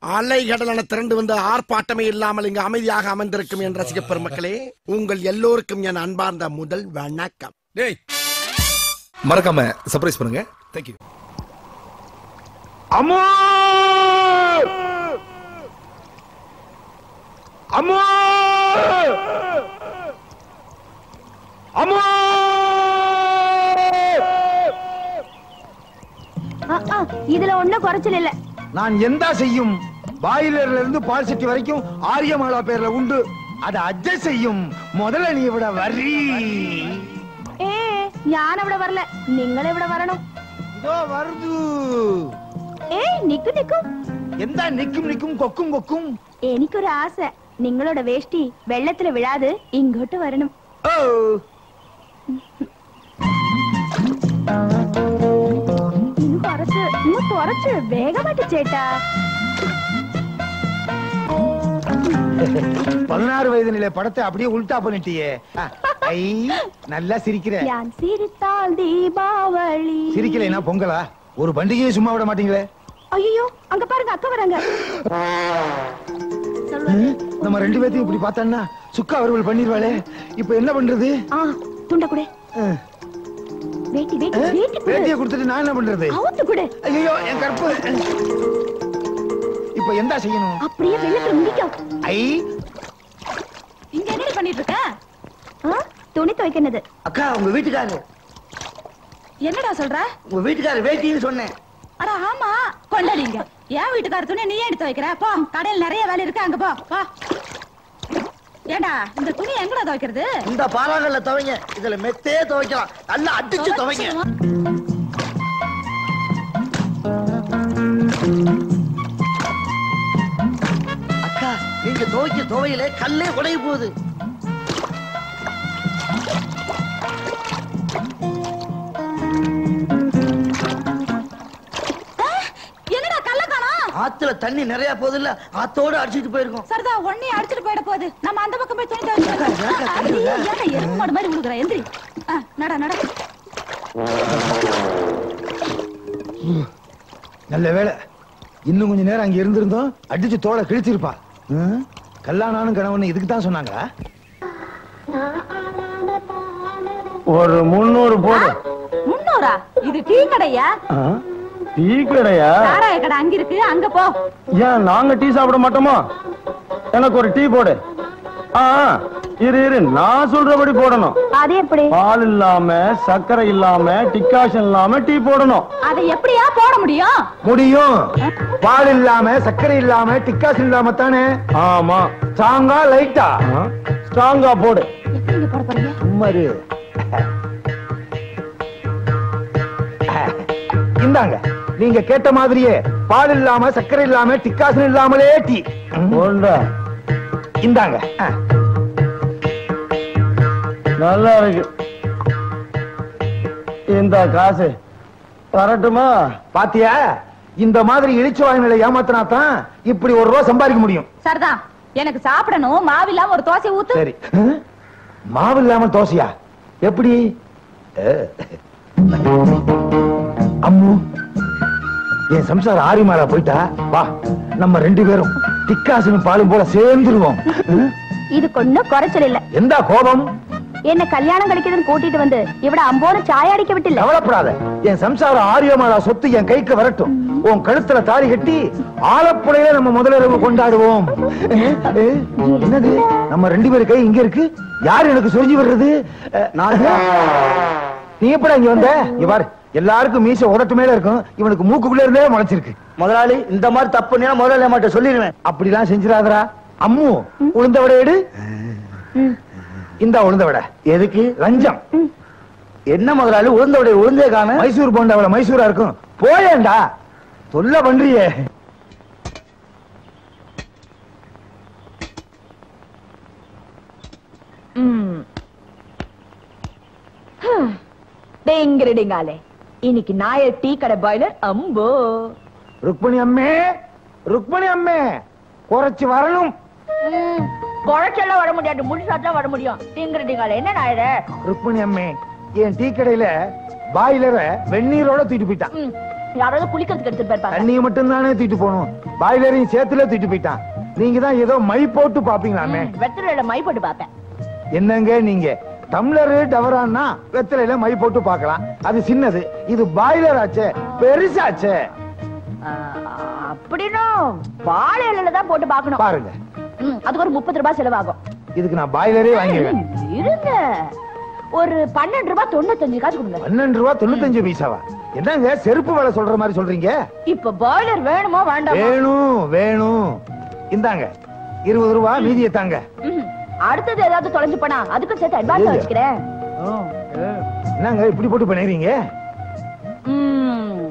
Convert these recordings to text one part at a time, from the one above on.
அலைகடலான திரண்டு வந்து ஆர்ப்பாட்டமே இல்லாமல் இங்கு அமைதியாக அமர்ந்திருக்கும் என் ரசிக பெருமக்களே உங்கள் எல்லோருக்கும் என் அன்பார்ந்த முதல் வணக்கம் டேய் மறக்காம சர்ப்ரைஸ் பண்ணுங்க தேங்க்யூ அம்மா அம்மா அம்மா ஆ, ஆ, இதுல ஒண்ணும் குறைச்சல் இல்ல நான் எந்த செய்யும் பாயிலர்ல இருந்து பால் சட்டி வரைக்கும் ஆரியமாலா பேர்ல உண்டு அதை அட்ஜஸ்ட் செய்யும் முதல்ல நீ விட வரி ஏ ഞാൻ ഇവിടെ வரல നിങ്ങൾ ഇവിടെ வரணும் இதோ வருது ഏയ് നിക്കു നിക്കു எந்த நிக்கும் நிக்கும் கொக்கும் கொக்கும் എനിക്കൊരു ആശ നിങ്ങളുടെ വേഷ്ടി വെള്ളത്തിൽ വിഴാതെ ഇങ്ങോട്ട് വരണം ஓ ഇന്ന് കുറച്ച് ഇന്ന് കുറച്ച് വേഗമായിട്ട് ചേട്ടാ பதினாறு வயது நிலை படத்தை அப்படியே உல்டா பண்ணிட்டியே ஆ, ஐ நல்லா சிரிக்கிற ഞാൻ സിരിത്താൽ ദീപാവളി சிரிக்கலைன்னா பொங்கலா ஒரு பண்டிகையை சும்மா விட மாட்டீங்களே ஐயோ அங்க பாருங்க அக்கா வராங்க ம், நம்ம ரெண்டு பேர்த்தையும் இப்படி பார்த்தான்னா சுக்கா அவர்கள் பண்ணிடுவாளே இப்ப என்ன பண்றது ஆ துண்ட கூட ம், வேட்டி வேட்டி ஆ, வேட்டி கொடு. வேட்டியை கொடுத்துட்டு நான் என்ன பண்றது அவுத்து கூட ஐயோ என் கற்பு இப்ப என்ன செய்யணும் அப்படியே வெள்ளத்துல முடிக்கும் ஐ இங்க என்ன பண்ணிட்டு இருக்க துணி துவைக்கிறது அக்கா உங்க வீட்டுக்காரு என்னடா சொல்ற உங்க வீட்டுக்காரு வேட்டின்னு சொன்னேன் அட ஆமா கொண்டாடிங்க என் வீட்டுக்கார துணி நீ எடுத்து வைக்கிற போ கடையில் நிறைய வேலை இருக்கு அங்க போ போ ஏண்டா இந்த துணி எங்கடா துவைக்கிறது இந்த பாறாங்கல்ல துவைங்க இதுல மெத்தே துவைக்கலாம் நல்லா அடிச்சு துவைங்க அக்கா நீங்க துவைக்க துவையில கல்லே உடைய போகுது என்னடா கல்ல காணோம் ஆத்துல தண்ணி நிறைய போகுது இல்ல ஆத்தோட அடிச்சிட்டு போயிருக்கோம் சரிதா ஒன்னே அடிச்சிட்டு போயிட போகுது நம்ம அந்த பக்கம் போய் துணி துவைச்சு அக்கா, ஏக்கா, ஏன்டா எருமை மாடு மாதிரி உழுகுற எந்திரி ஆ, நட நட நல்ல வேளை இன்னும் கொஞ்ச நேரம் அங்க இருந்திருந்தோம் அடிச்சு தோலை கிழிச்சிருப்பா ம், கல்லானாலும் கணவன் இதுக்கு தான் சொன்னாங்களா ஒரு முன்னூறு போடு முன்னூறா இது டீ கடையா டீ கடையா சாராய கடை அங்க இருக்கு அங்க போ ஏன் நாங்க டீ சாப்பிட மாட்டோமா எனக்கு ஒரு டீ போடு ஆ இரு இரு நான் சொல்றபடி போடணும் அது எப்படி பால் இல்லாம சர்க்கரை இல்லாம டிக்காஷன் இல்லாம டீ போடணும் அதை எப்படியா போட முடியும் முடியும் பால் இல்லாம சர்க்கரை இல்லாம டிக்காஷன் இல்லாம தானே ஆமா ஸ்ட்ராங்கா லைட்டா ஸ்ட்ராங்கா போடு எப்படி இங்க போட போறீங்க சும்மா இரு. இந்தாங்க நீங்க கேட்ட மாதிரியே பால் இல்லாம சர்க்கரை இல்லாம டிக்காசன் இல்லாமலே டீ இந்தாங்க நல்லா இருக்கு இந்த காசு வரட்டுமா பாத்தியா இந்த மாதிரி இழிச்சு வாங்கின ஏமாத்தினா தான் இப்படி ஒரு ரூபா சம்பாதிக்க முடியும் சரிதான் எனக்கு சாப்பிடணும் மாவில்லாம ஒரு தோசை ஊத்து சரி ஹம்? மாவு இல்லாம தோசையா எப்படி அஹ். அம்மு என் சம்சாரம் ஆரிமாலா போயிட்டா வா நம்ம ரெண்டு பேரும் டிக்காசனும் பாலும் போல சேர்ந்துருவோம் ஹம்? இதுக்கு குறைச்சல் இல்ல எந்த கோபம் என்ன கல்யாணம் கிடைக்குதுன்னு கூட்டிட்டு வந்து இவட அம்போன சாய அடிக்க விட்டில்ல கவலைப்படாத என் சம்சாரம் ஆரியமாலா சொத்து என் கைக்கு வரட்டும் உன் கழுத்துல தாலி கட்டி ஆலப்புழையில நம்ம முதலிரவு கொண்டாடுவோம் அஹ், அஹ், என்னது நம்ம ரெண்டு பேரு கை இங்க இருக்கு யார் எனக்கு சொரிஞ்சு வர்றது அஹ், நான் நீ எப்படா இங்க வந்த இங்க பாரு எல்லாருக்கும் மீச உதட்டு மேல இருக்கும் இவனுக்கு மூக்குக்குள்ள இருந்தே முளைச்சிருக்கு முதலாளி இந்த மாதிரி தப்பு பண்ணா முதலாளி அம்மாட்ட சொல்லிடுவேன் அப்படிலாம் செஞ்சிடாதடா அம்மு உளுந்த விட எடு இந்த உளுந்த விட எதுக்கு லஞ்சம் என்ன முதலாளி உளுந்தவுடைய உளுந்தே காண மைசூர் போண்டா மைசூரா இருக்கும் போயேண்டா தொல்லை பண்றியே டேங்கிரடிங்காலே இன்னைக்கு நாயர் டீ கடை பாய்லர் அம்போ ருக்மணி அம்மே ருக்மணி அம்மே குறைச்சு வரணும் குழைச்செல்லாம் வர முடியாது முடிசாதான் வர முடியும் டீங்கிரடிங்காலே என்ன நாயர ருக்மணி அம்மே என் டீ கடையில பாய்லர வெந்நீரோட தூக்கிட்டு போயிட்டான் யாராவது குளிக்கிறதுக்கு எடுத்துட்டு போயிருப்பாங்க தண்ணியை மட்டும் தானே தூக்கிட்டு போகணும் பாய்லரையும் சேர்த்துல தூக்கிட்டு போயிட்டான் நீங்க தான் ஏதோ மை போட்டு பாப்பீங்களாமே வெத்தலையில மை போட்டு பார்த்தேன் என்னங்க நீங்க டம்ளரு டவரான்னா வெத்தலையில மை போட்டு பார்க்கலாம் அது சின்னது இது பாய்லர் ஆச்சே பெருசாச்சே ஆ, அப்படின்னா வாழை இலையில தான் போட்டு பார்க்கணும் பாருங்க ம், அதுக்கு ஒரு முப்பது ரூபாய் செலவாகும் இதுக்கு நான் பாய்லரே வாங்கிடுவேன் இருங்க ஒரு பன்னெண்டு ரூபாய் தொண்ணூத்தஞ்சு காசு கொடுங்க பன்னெண்டு ரூபா தொண்ணூத்தஞ்சு பைசாவா என்னங்க செருப்பு வேலை சொல்ற மாதிரி சொல்றீங்க இப்ப பாய்லர் வேணுமா வேண்டாமா வேணும் வேணும் இந்தாங்க இருபது ரூபா மீதியை தாங்க ம்ஹும். அடுத்தது ஏதாவது தொலைஞ்சு போனா அதுக்கும் சேர்த்து அட்வான்ஸ் ஐயோ. வச்சுக்கிறேன் என்னங்க இப்படி போட்டு பண்ணிடுறீங்க ம்.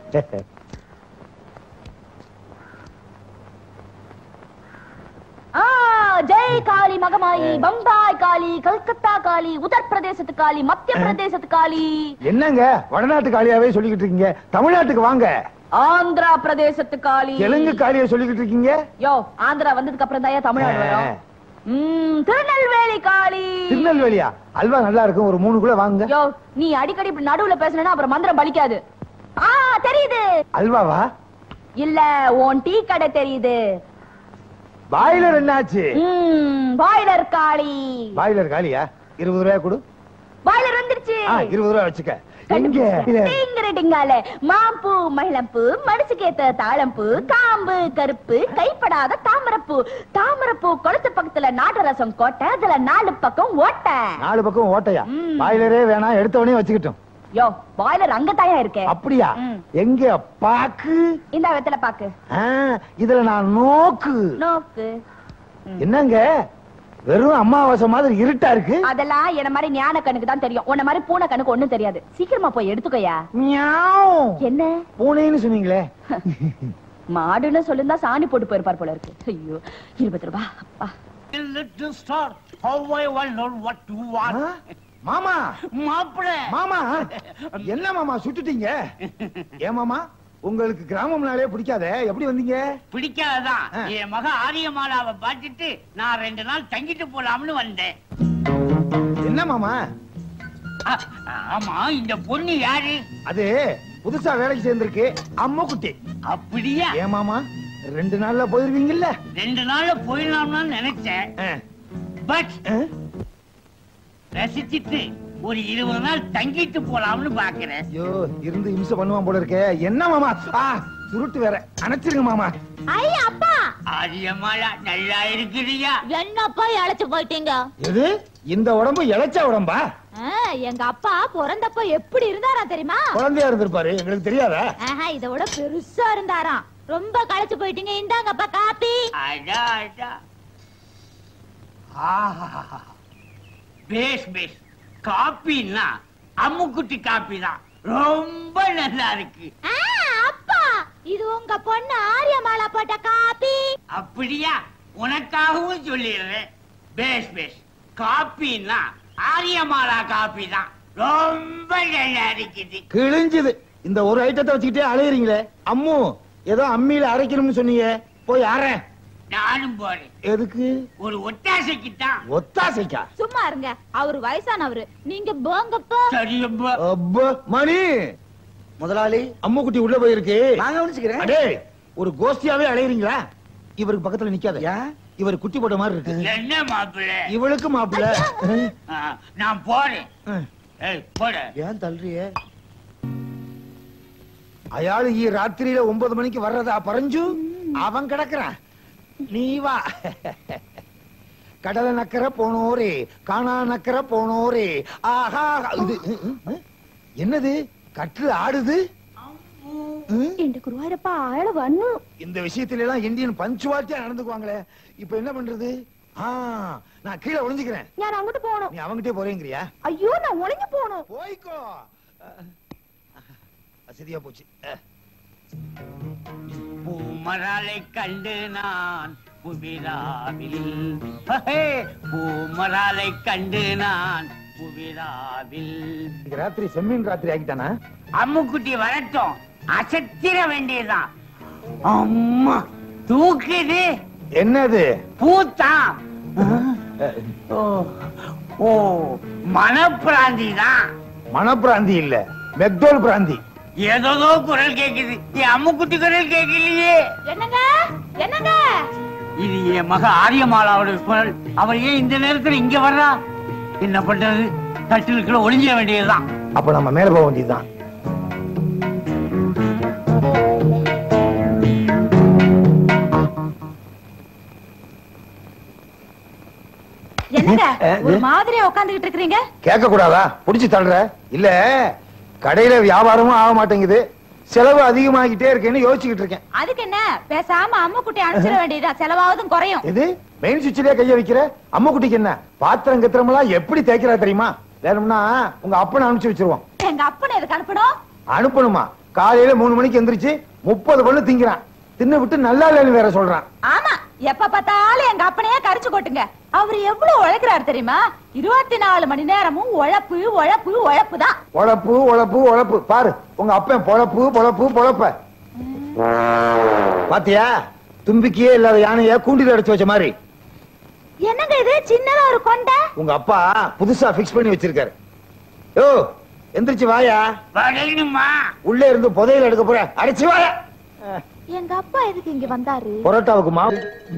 ஆ, ஜெய் காளி மகமாயி பம்பாய் காளி கல்கத்தா காளி உத்தரப்பிரதேசத்து காளி மத்திய பிரதேசத்து காளி என்னங்க வடநாட்டு காளியாவே சொல்லிக்கிட்டு இருக்கீங்க தமிழ்நாட்டுக்கு வாங்க ஆந்திரா பிரதேசத்து காளி தெலுங்கு காளியா சொல்லிக்கிட்டு இருக்கீங்க யோ ஆந்திரா வந்ததுக்கு அப்புறம் தான் தமிழ்நாடு வரும் ம், திருநெல்வேலி காளி திருநெல்வேலியா அல்வா நல்லா இருக்கும் ஒரு மூணு கூட வாங்க யோ நீ அடிக்கடி இப்படி நடுவுல பேசுனா அப்புறம் மந்திரம் பலிக்காது ஆ தெரியுது அல்வாவா இல்ல உன் டீ கடை தெரியுது பாய்லர் என்னாச்சு ம், பாய்லர் காளி பாய்லர் காலியா இருபது ரூபாய் கொடு பாய்லர் வந்துருச்சு ஆ, இருபது ரூபாய் வச்சுக்க எங்க டிங்கிரு டிங்கால மாம்பூ மயிலம்பூ மனசுக்கேத்த தாழம்பூ காம்பு கருப்பு கைப்படாத தாமரப்பூ தாமரப்பூ குளத்து பக்கத்துல நாட்டு ரசம் கோட்டை அதுல நாலு பக்கம் ஓட்டை நாலு பக்கம் ஓட்டையா ம். பாய்லரே வேணாம் எடுத்தவனே வச்சுக்கிட்டோம் யோ பாய்லர் அங்கத்தாயா இருக்கே அப்படியா ம். எங்க பாக்கு இந்த வெத்தல பாக்கு ஆ, இதுல நான் நோக்கு நோக்கு என்னங்க வெறும் அமாவாசை மாதிரி இருட்டா இருக்கு அதெல்லாம் என்ன மாதிரி ஞான கண்ணுக்கு தான் தெரியும் உன்ன மாதிரி பூனை கண்ணுக்கு ஒண்ணும் தெரியாது சீக்கிரமா போய் எடுத்துக்கோயா மியாவ். என்ன பூனைன்னு சொன்னீங்களே மாடுன்னு சொல்லுந்தா சாணி போட்டு போயிருப்பார் போல இருக்கு ஐயோ இருபது ரூபா அப்பா little star, how I wonder what you want. ஆ? மாமா மாப்பிள மாமா என்ன மாமா சுட்டுட்டீங்க ஏன் மாமா உங்களுக்கு கிராமம்னாலே பிடிக்காதே எப்படி வந்தீங்க பிடிக்காததான் ஆ. என் மக ஆரியமாலாவை பார்த்துட்டு நான் ரெண்டு நாள் தங்கிட்டு போலாம்னு வந்தேன் என்ன மாமா ஆ, ஆமா இந்த பொண்ணு யாரு அது புதுசா வேலைக்கு சேர்ந்திருக்கு அம்மா குட்டி அப்படியா ஏன் மாமா ரெண்டு நாள்ல போயிருவீங்கல்ல ரெண்டு நாள்ல போயிடலாம்னு நினைச்சேன் ஆ, பட் ஆ? ரசிச்சிட்டு ஒரு இருபது நாள் தங்கிட்டு போலாம்னு பாக்குறேன் ஐயோ இருந்து இம்சை பண்ணுவான் போல இருக்கே என்ன மாமா ஆ சுருட்டு வேற அணைச்சிருங்க மாமா ஐயா அப்பா ஆரியமாலா நல்லா இருக்கிறியா என்னப்பா இழைச்சு போயிட்டீங்க எது இந்த உடம்பு இளைச்ச உடம்பா ஆ, எங்க அப்பா பிறந்தப்ப எப்படி இருந்தாரா தெரியுமா குழந்தையா இருந்திருப்பாரு எங்களுக்கு தெரியாதா ஆஹா இத விட பெருசா இருந்தாராம் ரொம்ப களைச்சு போயிட்டீங்க இந்தாங்கப்பா காப்பி அடா அடா ஆஹா பேஸ் பேஸ் காப்பின்னா அம்முக்குட்டி காப்பி தான் ரொம்ப நல்லா இருக்கு ஆ, அப்பா இது உங்க பொண்ணு ஆரியமாலா போட்ட காப்பி அப்படியா உனக்காகவும் சொல்லிடுறேன் பேஸ் பேஸ் காப்பின்னா ஆரியமாலா காப்பி தான் ரொம்ப நல்லா இருக்குது கிழிஞ்சுது இந்த ஒரு ஐட்டத்தை வச்சுக்கிட்டே அலையுறீங்களே அம்மு ஏதோ அம்மியில அரைக்கணும்னு சொன்னீங்க போய் அரை நானும் போறேன் எதுக்கு ஒரு ஒட்டாசைக்கு தான் ஒத்தாசைக்கா சும்மா இருங்க அவரு வயசானவரு நீங்க போங்கப்பா சரியப்பா அப்பா, மணி முதலாளி அம்மு குட்டி உள்ள போயிருக்கு நான் கவனிச்சுக்கிறேன் அடே ஒரு கோஷ்டியாவே அலையுறீங்களா இவருக்கு பக்கத்துல நிக்காத ஏன்? இவர் குட்டி போட்ட மாதிரி இருக்கு என்ன மாப்பிள்ளை இவளுக்கு மாப்பிள்ள ஆ, நான் போறேன் ஏய் போட ஏன் தள்ளுறியே அயாளு ஈ ராத்திரியில ஒன்பது மணிக்கு வர்றதா பறஞ்சு அவன் கிடக்குறான் நீ வா கடலை நக்கர போனோரே காணா நக்கர போனோரே ஆஹா இது ம், ம், என்னது கற்று ஆடுது ம்? എന്റെ ഗുരുവായൂരപ്പ അയാള് വന്നു இந்த விஷயத்துல எல்லாம் இந்தியன் பஞ்சுவாட்டியா நடந்துக்குவாங்களே இப்ப என்ன பண்றது ஆ நான் கீழே ஒளிஞ்சுக்கிறேன் ഞാൻ അങ്ങോട്ട് പോണു நீ அவங்கிட்டே போறேங்கிறியா അയ്യോ ഞാൻ ഒളിഞ്ഞു പോണു போய்க்கோ அஹ், வசதியா போச்சு அஹ். பூமராலை கண்டு நான் புவிராவில் ஹே, பூமராலை கண்டு நான் புவிராவில் இன்னைக்கு ராத்திரி செம்மீன் ராத்திரி ஆக்கிட்டானா அம்முக்குட்டி வரட்டும் அசத்திர வேண்டியதுதான் அம்மா தூக்குது என்னது பூத்தான் ஓ ஓ மனப்பிராந்தி தான் மனப்பிராந்தி இல்ல மெக்டோல் பிராந்தி ஏதோதோ குரல் கேக்குது என் அம்முக்குட்டி குரல் கேட்கலையே என்னங்க என்னங்க இது என் மக ஆரியமாலாவோட குரல் அவர் ஏன் இந்த நேரத்துல இங்க வர்றா என்ன பண்றது தட்டிலுக்குள்ள ஒளிஞ்சிட வேண்டியதுதான் அப்ப நம்ம மேல போக வேண்டியதுதான் என்னங்க அஹ், ஒரு இது? மாதிரியா உட்காந்துக்கிட்டு இருக்கீங்க கேட்க கூடாதா புடிச்சு தள்ளுற இல்ல கடையில வியாபாரமும் ஆக மாட்டேங்குது செலவு அதிகமாகிட்டே இருக்கேன்னு யோசிச்சுக்கிட்டு இருக்கேன் அதுக்கு என்ன பேசாம அம்மு குட்டி அனுப்பிச்சிட வேண்டியதா செலவாவதும் குறையும் இது மெயின் சுவிட்சிலே கைய வைக்கிற அம்மா குட்டிக்கு என்ன பாத்திரம் கத்திரம் எல்லாம் எப்படி தேய்க்கிறா தெரியுமா வேணும்னா உங்க அப்பனை அனுப்பிச்சு வச்சிருவோம் எங்க அப்பனை எதுக்கு அனுப்பணும் அனுப்பணுமா காலையில மூணு மணிக்கு எந்திரிச்சு முப்பது பல்லு திங்கிறான் தின்னு விட்டு நல்லா இல்லைன்னு வேற சொல்றான் ஆமா எப்ப பார்த்தாலும் எங்க அப்பனையே கரிச்சு கொட்டுங்க அவரு எவ்வளவு உழைக்கிறாரு தெரியுமா இருபத்தி நாலு மணி நேரமும் உழைப்பு உழைப்பு உழைப்பு தான் உழப்பு உழப்பு உழப்பு பாரு உங்க அப்பன் பொழப்பு பொழப்பு பொழப்ப பாத்தியா தும்பிக்கையே இல்லாத யானைய கூண்டில அடைச்சு வச்ச மாதிரி என்னங்க இது சின்னதா ஒரு கொண்டை உங்க அப்பா புதுசா பிக்ஸ் பண்ணி வச்சிருக்காரு யோ எந்திரிச்சு வாயா வரணுமா உள்ளே இருந்து புதையல் எடுக்க போற அடைச்சு வாயா எங்க அப்பா எதுக்கு இங்க வந்தாரு பரோட்டாவுக்கு மாவு